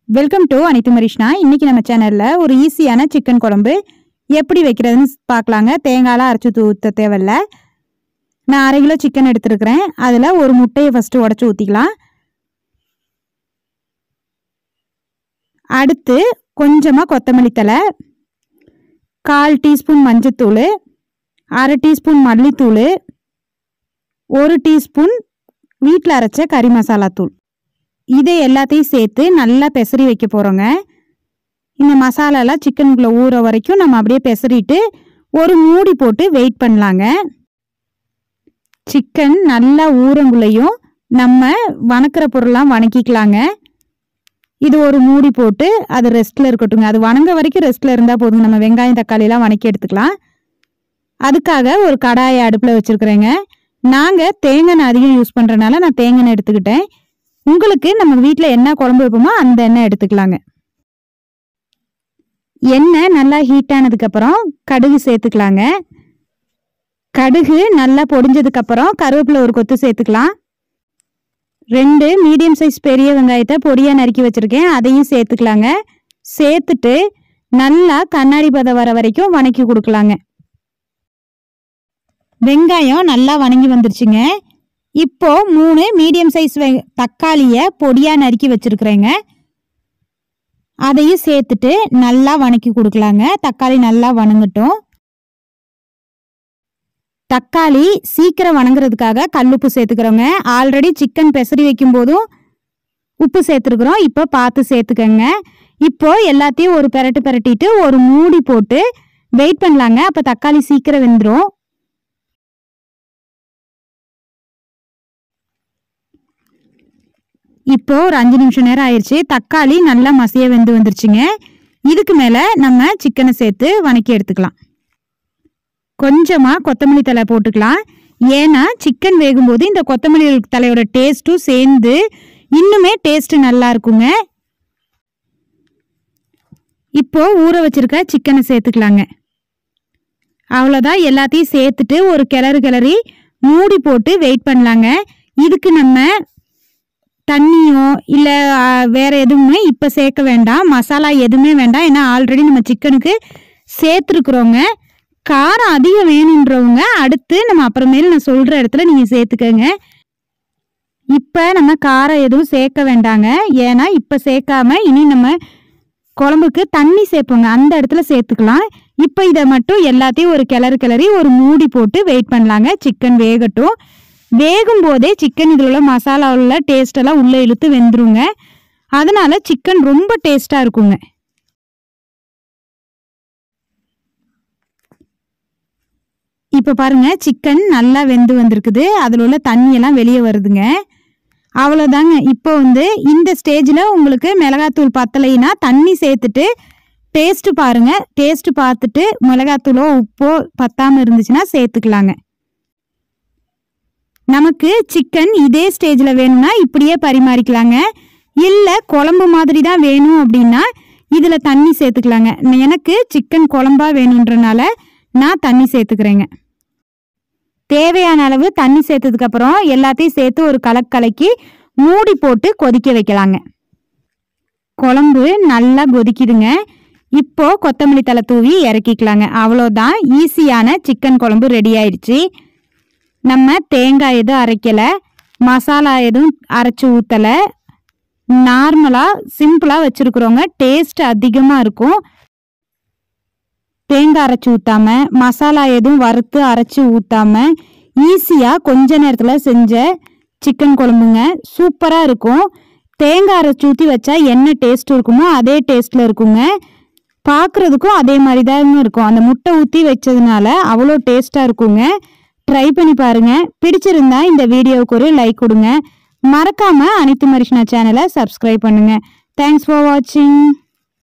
welcome to அனித்து மரிஷ்னா இன்னைக்கு நம்ம சேனல்ல ஒரு ஈஸியான சிக்கன் குழம்பு எப்படி வைக்கிறதுன்னு பார்க்கலாங்க தேங்காயெலாம் அரைச்சி ஊற்ற தேவையில்ல நான் அரை கிலோ சிக்கன் எடுத்துருக்கிறேன் அதில் ஒரு முட்டையை ஃபஸ்ட்டு உடச்சி ஊற்றிக்கலாம் அடுத்து கொஞ்சமாக கொத்தமல்லி தழை கால் டீஸ்பூன் மஞ்சத்தூள் அரை டீஸ்பூன் மல்லித்தூள் ஒரு டீஸ்பூன் வீட்டில் அரைச்ச கறி மசாலா தூள் இதை எல்லாத்தையும் சேர்த்து நல்லா பெசரி வைக்க போகிறோங்க இந்த மசாலாலாம் சிக்கனுக்குள்ளே ஊற வரைக்கும் நம்ம அப்படியே பெசரிட்டு ஒரு மூடி போட்டு வெயிட் பண்ணலாங்க சிக்கன் நல்லா ஊறங்குள்ளையும் நம்ம வணக்கிற பொருள்லாம் வணக்கிக்கலாங்க இது ஒரு மூடி போட்டு அது ரெஸ்ட்டில் இருக்கட்டுங்க அது வணங்க வரைக்கும் ரெஸ்ட்டில் இருந்தால் போதுங்க நம்ம வெங்காயம் தக்காளிலாம் வணக்கி எடுத்துக்கலாம் அதுக்காக ஒரு கடாயை அடுப்பில் வச்சுருக்குறேங்க நாங்கள் தேங்காய் எண்ணெய் அதிகம் யூஸ் பண்ணுறனால நான் தேங்காய் எண்ணெய் எடுத்துக்கிட்டேன் உங்களுக்கு நம்ம வீட்டில் என்ன குழம்பு வைப்போமோ அந்த எண்ணெய் எடுத்துக்கலாங்க எண்ணெய் நல்லா ஹீட் ஆனதுக்கப்புறம் கடுகு சேர்த்துக்கலாங்க கடுகு நல்லா பொடிஞ்சதுக்கப்புறம் கருவேப்பிலை ஒரு கொத்து சேர்த்துக்கலாம் ரெண்டு மீடியம் சைஸ் பெரிய வெங்காயத்தை பொடியாக நறுக்கி வச்சுருக்கேன் அதையும் சேர்த்துக்கலாங்க சேர்த்துட்டு நல்லா கண்ணாடி பதம் வர வரைக்கும் வணக்கி கொடுக்கலாங்க வெங்காயம் நல்லா வணங்கி வந்துருச்சுங்க இப்போ மூணு மீடியம் சைஸ் வெ தக்காளியை பொடியாக நறுக்கி வச்சுருக்குறேங்க அதையும் சேர்த்துட்டு நல்லா வணக்கி கொடுக்கலாங்க தக்காளி நல்லா வணங்கட்டும் தக்காளி சீக்கிரம் வணங்குறதுக்காக கல்லுப்பு சேர்த்துக்கிறோங்க ஆல்ரெடி சிக்கன் பெசரி வைக்கும் போதும் உப்பு சேர்த்துருக்குறோம் இப்போ பார்த்து சேர்த்துக்கோங்க இப்போ எல்லாத்தையும் ஒரு பெரட்டு பெரட்டிட்டு ஒரு மூடி போட்டு வெயிட் பண்ணலாங்க அப்போ தக்காளி சீக்கிரம் வெந்துடும் இப்போ ஒரு அஞ்சு நிமிஷம் நேரம் ஆயிடுச்சு தக்காளி நல்லா மசிய வெந்து வந்துருச்சுங்க இதுக்கு மேலே நம்ம சிக்கனை சேர்த்து வணக்கி எடுத்துக்கலாம் கொஞ்சமாக கொத்தமல்லி தழை போட்டுக்கலாம் ஏன்னா சிக்கன் வேகும்போது இந்த கொத்தமல்லி தலையோட டேஸ்ட்டும் சேர்ந்து இன்னுமே டேஸ்ட் நல்லா இருக்குங்க இப்போ ஊற வச்சிருக்க சிக்கனை சேர்த்துக்கலாங்க அவ்வளோதான் எல்லாத்தையும் சேர்த்துட்டு ஒரு கிளறு கிளறி மூடி போட்டு வெயிட் பண்ணலாங்க இதுக்கு நம்ம தண்ணியோ இல்லை வேற எதுவுமே இப்போ சேர்க்க வேண்டாம் மசாலா எதுவுமே வேண்டாம் ஏன்னா ஆல்ரெடி நம்ம சிக்கனுக்கு சேர்த்துருக்குறோங்க காரம் அதிகம் வேணுன்றவங்க அடுத்து நம்ம அப்புறமேல நான் சொல்கிற இடத்துல நீங்கள் சேர்த்துக்கோங்க இப்போ நம்ம காரம் எதுவும் சேர்க்க வேண்டாங்க ஏன்னா இப்போ சேர்க்காம இனி நம்ம குழம்புக்கு தண்ணி சேர்ப்போங்க அந்த இடத்துல சேர்த்துக்கலாம் இப்போ இதை மட்டும் எல்லாத்தையும் ஒரு கிளறு கிளறி ஒரு மூடி போட்டு வெயிட் பண்ணலாங்க சிக்கன் வேகட்டும் வேகும் போதே சிக்கன் இதில் உள்ள மசாலா உள்ள டேஸ்டெல்லாம் உள்ளே இழுத்து வெந்துருங்க அதனால சிக்கன் ரொம்ப டேஸ்ட்டாக இருக்குங்க இப்போ பாருங்க சிக்கன் நல்லா வெந்து வந்திருக்குது அதில் உள்ள தண்ணியெல்லாம் வெளியே வருதுங்க அவ்வளோதாங்க இப்போ வந்து இந்த ஸ்டேஜில் உங்களுக்கு மிளகாத்தூள் பத்தலைன்னா தண்ணி சேர்த்துட்டு டேஸ்ட்டு பாருங்க டேஸ்ட்டு பார்த்துட்டு மிளகாத்தூளோ உப்போ பத்தாமல் இருந்துச்சுன்னா சேர்த்துக்கலாங்க நமக்கு சிக்கன் இதே ஸ்டேஜில் வேணும்னா இப்படியே பரிமாறிக்கலாங்க இல்லை குழம்பு மாதிரி தான் வேணும் அப்படின்னா இதில் தண்ணி சேர்த்துக்கலாங்க எனக்கு சிக்கன் குழம்பா வேணுன்றனால நான் தண்ணி சேர்த்துக்கிறேங்க தேவையான அளவு தண்ணி சேர்த்ததுக்கப்புறம் எல்லாத்தையும் சேர்த்து ஒரு கலக்கு கலக்கி மூடி போட்டு கொதிக்க வைக்கலாங்க குழம்பு நல்லா கொதிக்குதுங்க இப்போ கொத்தமல்லி தலை தூவி இறக்கிக்கலாங்க அவ்வளோதான் ஈஸியான சிக்கன் குழம்பு ரெடி ஆயிடுச்சு நம்ம தேங்காய் எதுவும் அரைக்கலை மசாலா எதுவும் அரைச்சி ஊற்றலை நார்மலாக சிம்பிளாக வச்சுருக்குறோங்க டேஸ்ட் அதிகமாக இருக்கும் தேங்காய் அரைச்சி ஊற்றாம மசாலா எதுவும் வறுத்து அரைச்சி ஊற்றாம ஈஸியாக கொஞ்ச நேரத்தில் செஞ்ச சிக்கன் குழம்புங்க சூப்பராக இருக்கும் தேங்காய் அரைச்சி ஊற்றி வச்சா என்ன டேஸ்ட் இருக்குமோ அதே டேஸ்ட்டில் இருக்குங்க பார்க்குறதுக்கும் அதே மாதிரி தாங்க இருக்கும் அந்த முட்டை ஊற்றி வச்சதுனால அவ்வளோ டேஸ்ட்டாக இருக்குங்க ட்ரை பண்ணி பாருங்க பிடிச்சிருந்தா இந்த வீடியோவுக்கு ஒரு லைக் கொடுங்க மறக்காம அனைத்து மரிஷ்னா சேனலை சப்ஸ்கிரைப் பண்ணுங்க தேங்க்ஸ் ஃபார் வாட்சிங்